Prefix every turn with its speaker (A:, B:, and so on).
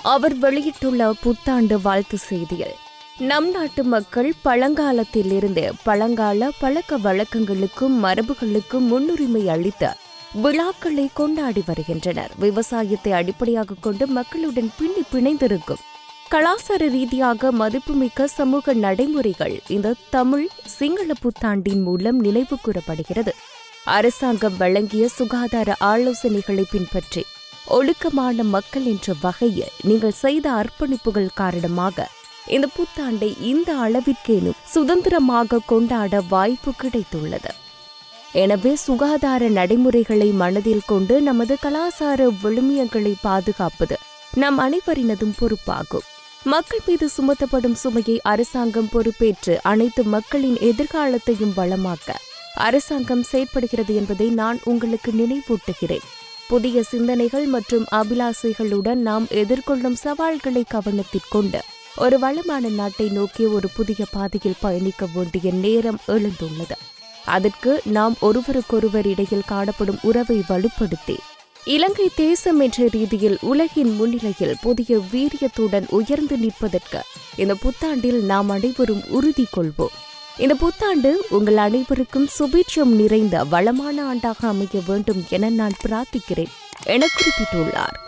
A: அவர் வெளியிட்டுள்ள புத்தாண்டு வாழ்த்து செய்தியில் நம் நாட்டு மக்கள் பழங்காலத்திலிருந்து பழங்கால பழக்க வழக்கங்களுக்கும் மரபுகளுக்கும் முன்னுரிமை அளித்து விழாக்களை கொண்டாடி வருகின்றனர் விவசாயத்தை அடிப்படையாக கொண்டு மக்களுடன் பின்னி பிணைந்திருக்கும் கலாச்சார ரீதியாக மதிப்புமிக்க சமூக நடைமுறைகள் இந்த தமிழ் சிங்கள புத்தாண்டின் மூலம் நினைவு கூறப்படுகிறது அரசாங்கம் வழங்கிய சுகாதார ஆலோசனைகளை பின்பற்றி ஒழுக்கமான மக்கள் என்ற வகையில் நீங்கள் செய்த அர்ப்பணிப்புகள் காரணமாக இந்த புத்தாண்டை இந்த அளவிற்கேனும் சுதந்திரமாக கொண்டாட வாய்ப்பு கிடைத்துள்ளது எனவே சுகாதார நடைமுறைகளை மனதில் கொண்டு நமது கலாச்சார விழுமியங்களை பாதுகாப்பது நம் அனைவரினதும் பொறுப்பாகும் மக்கள் மீது சுமத்தப்படும் சுமையை அரசாங்கம் பொறுப்பேற்று அனைத்து மக்களின் எதிர்காலத்தையும் வளமாக்க அரசாங்கம் செயற்படுகிறது என்பதை நான் உங்களுக்கு நினைவூட்டுகிறேன் புதிய சிந்தனைகள் மற்றும் அபிலாசைகளுடன் நாம் எதிர்கொள்ளும் சவால்களை கவனத்தில் கொண்டு ஒரு வளமான நாட்டை நோக்கி ஒரு புதிய பாதையில் பயணிக்க வேண்டிய நேரம் எழுந்துள்ளது அதற்கு நாம் ஒருவருக்கொருவர் இடையில் காணப்படும் உறவை வலுப்படுத்தி இலங்கை தேசம் என்ற ரீதியில் உலகின் முன்னிலையில் புதிய வீரியத்துடன் உயர்ந்து நிற்பதற்கு இந்த புத்தாண்டில் நாம் அனைவரும் உறுதி கொள்வோம் இந்த புத்தாண்டு உங்கள் அனைவருக்கும் சுபீட்சம் நிறைந்த வளமான ஆண்டாக அமைய வேண்டும் என நான் பிரார்த்திக்கிறேன் என குறிப்பிட்டுள்ளார்